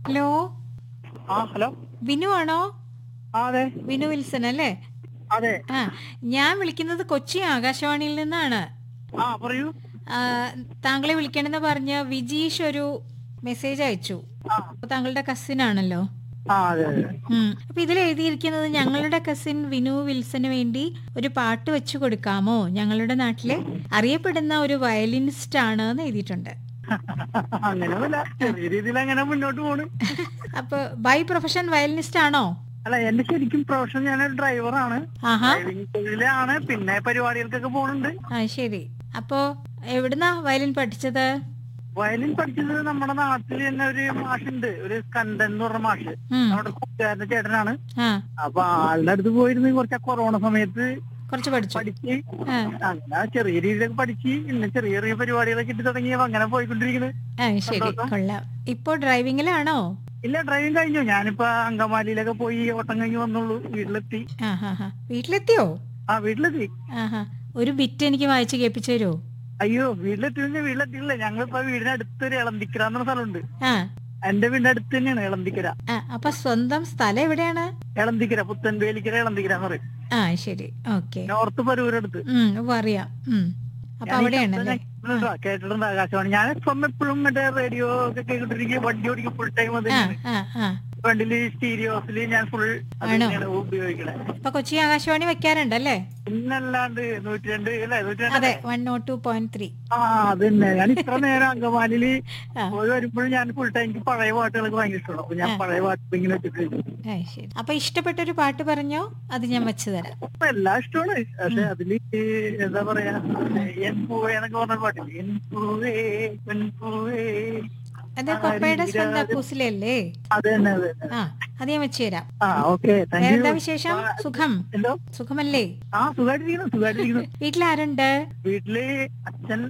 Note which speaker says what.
Speaker 1: Hello
Speaker 2: ആ hello
Speaker 1: Vinu ആണോ
Speaker 2: ആ അതെ
Speaker 1: വിനു വിൽസൺ അല്ലേ
Speaker 2: അതെ
Speaker 1: ആ ഞാൻ വിളിക്കുന്നത് കൊച്ചി ആകാശവാണിയിൽ നിന്നാണ്
Speaker 2: ആ പറയൂ
Speaker 1: ആ, താങ്കളെ വിളിക്കണമെന്ന് പറഞ്ഞ് വിജീഷ് ഒരു മെസ്സേജ് അയച്ചു
Speaker 2: ആ
Speaker 1: അപ്പൊ താങ്കളുടെ കസിൻ ആണല്ലോ
Speaker 2: ആ അതെ അതെ
Speaker 1: ഉം. അപ്പൊ ഇതിൽ എഴുതിയിരിക്കുന്നത് ഞങ്ങളുടെ കസിൻ വിനു വിൽസന് വേണ്ടി ഒരു പാട്ട് വെച്ചു കൊടുക്കാമോ ഞങ്ങളുടെ നാട്ടിലെ അറിയപ്പെടുന്ന ഒരു വയലിനിസ്റ്റ് ആണ് എന്ന് എഴുതിയിട്ടുണ്ട്
Speaker 2: അങ്ങനെയൊന്നുമില്ല ചെറിയ രീതിയിൽ അങ്ങനെ മുന്നോട്ട് പോണ്
Speaker 1: അപ്പൊ ബൈ പ്രൊഫഷൻ വയലിനിസ്റ്റ് ആണോ
Speaker 2: അല്ല എന്റെ ശരിക്കും പ്രൊഫഷൻ ഞാനൊരു ഡ്രൈവറാണ്
Speaker 1: ആഹാ
Speaker 2: ഡ്രൈവിംഗ് തൊഴിലാണ് പിന്നെ പരിപാടികൾക്കൊക്കെ പോകുന്നുണ്ട്
Speaker 1: ആ ശരി അപ്പോ എവിടുന്നാ വയലിൻ പഠിച്ചത്
Speaker 2: വയലിൻ പഠിച്ചത് നമ്മുടെ നാട്ടിൽ തന്നെ ഒരു മാഷുണ്ട് ഒരു സ്കന്ദൻ എന്ന് പറഞ്ഞ മാഷ്
Speaker 1: ഉം.
Speaker 2: നമ്മുടെ കൂട്ടുകാരന്റെ ചേട്ടനാണ്
Speaker 1: ആ
Speaker 2: അപ്പൊ ആളുടെ അടുത്ത് പോയിരുന്ന് കുറച്ച് കൊറോണ സമയത്ത്
Speaker 1: കുറച്ച് പഠിച്ചു
Speaker 2: പഠിച്ച്
Speaker 1: ആ
Speaker 2: അങ്ങനെ ചെറിയ രീതിയിലൊക്കെ പഠിച്ച് പിന്നെ ചെറിയ ചെറിയ പരിപാടികളൊക്കെ കിട്ടി തുടങ്ങിയപ്പോ അങ്ങനെ പോയിക്കൊണ്ടിരിക്കുന്നത്
Speaker 1: ആ ശരി കൊള്ളാം ഇപ്പോ ഡ്രൈവിംഗിലാണോ
Speaker 2: ഇല്ല ഡ്രൈവിംഗ് കഴിഞ്ഞു ഞാനിപ്പോ അങ്കമാലിയിലൊക്കെ പോയി ഓട്ടം കഴിഞ്ഞ് വന്നുള്ളൂ വീട്ടിലെത്തി
Speaker 1: ആ ഹാ ഹാ വീട്ടിലെത്തിയോ
Speaker 2: ആ വീട്ടിലെത്തി
Speaker 1: ആഹാ ഒരു ബിറ്റ് എനിക്ക് വായിച്ച് കേൾപ്പിച്ചു തരുമോ
Speaker 2: അയ്യോ വീട്ടിലെത്തി കഴിഞ്ഞാൽ വീട്ടിലെത്തിയില്ല ഞങ്ങളിപ്പോ വീടിന് അടുത്തൊരു ഇളന്തിക്കര എന്ന സ്ഥലമുണ്ട്
Speaker 1: ആ
Speaker 2: എന്റെ വീടിന്റെ അടുത്ത് തന്നെയാണ് ഇളന്തിക്കര
Speaker 1: ആ അപ്പൊ സ്വന്തം സ്ഥലം എവിടെയാണ്
Speaker 2: ഇളന്തിക്കര പുത്തൻവേലിക്കര ഇളന്തിക്കര എന്ന് പറയും
Speaker 1: ആ ശരി ഓക്കെ
Speaker 2: നോർത്ത് പരൂരടുത്ത്
Speaker 1: ഉം ഉവ്വ് അറിയാം ഉം അപ്പൊ
Speaker 2: ഞാൻ ഈ
Speaker 1: അവിടെയാണല്ലേ
Speaker 2: ശബ്ദം കേട്ടിട്ടുണ്ട്, കേട്ടിട്ടുണ്ട് ആകാശവാണി ഞാൻ ഇപ്പം എപ്പോഴും മറ്റേ റേഡിയോ ഒക്കെ കേട്ടിരിക്കും വണ്ടി ഓടിക്കും ഫുൾ ടൈം അത്
Speaker 1: ആ
Speaker 2: തന്നെയാണ്.
Speaker 1: ആ ആ
Speaker 2: വണ്ടിയില് സ്റ്റീരിയോസില് ഞാൻ ഫുൾ അത്
Speaker 1: ആണോ?
Speaker 2: തന്നെയാണ് ഉപയോഗിക്കണേ
Speaker 1: അപ്പൊ കൊച്ചി ആകാശവാണി വെക്കാറുണ്ടല്ലേ
Speaker 2: പിന്നല്ലാണ്ട് നൂറ്റി രണ്ട് അല്ലേ നൂറ്റി രണ്ട്
Speaker 1: അതെ one nought two point three
Speaker 2: ആ അതന്നെ ഞാൻ ഇത്ര നേരം അങ്കമാലിയില്
Speaker 1: ആ.
Speaker 2: പോയി വരുമ്പോഴും ഞാൻ ഫുൾ ടൈം എനിക്ക് പഴയ പാട്ടുകളൊക്കെ ഭയങ്കര ഇഷ്ടമാണ് അപ്പൊ ഞാൻ പഴയ പാട്ട് ഇങ്ങനെ വെച്ചിട്ട്
Speaker 1: ആ ശരി അപ്പൊ ഇഷ്ടപ്പെട്ടൊരു പാട്ട് പറഞ്ഞോ അത് ഞാൻ വെച്ചു തരാം
Speaker 2: അപ്പൊ എല്ലാം ഇഷ്ടമാണ് പക്ഷെ അതില് ഈ എന്താ പറയാ എൻ പൂവേ എന്നൊക്കെ പറഞ്ഞ പാട്ടില്ലേ എൻ പൂവേ പെൺ പൂവേ
Speaker 1: അത് കൊപ്പയുടെ സ്വന്തം പൂസിലല്ലേ
Speaker 2: അത് തന്നെ അത് തന്നെ
Speaker 1: ആ അത് ഞാൻ വെച്ചു തരാം
Speaker 2: ആ ഓക്കെ താങ്ക്
Speaker 1: വേറെന്താ
Speaker 2: യു
Speaker 1: വിശേഷം സുഖം
Speaker 2: എന്തോ
Speaker 1: സുഖമല്ലേ
Speaker 2: ആ സുഖമായിട്ടിരിക്കുന്നു സുഖമായിട്ടിരിക്കുന്നു
Speaker 1: വീട്ടിലാരുണ്ട്
Speaker 2: വീട്ടില് അച്ഛൻ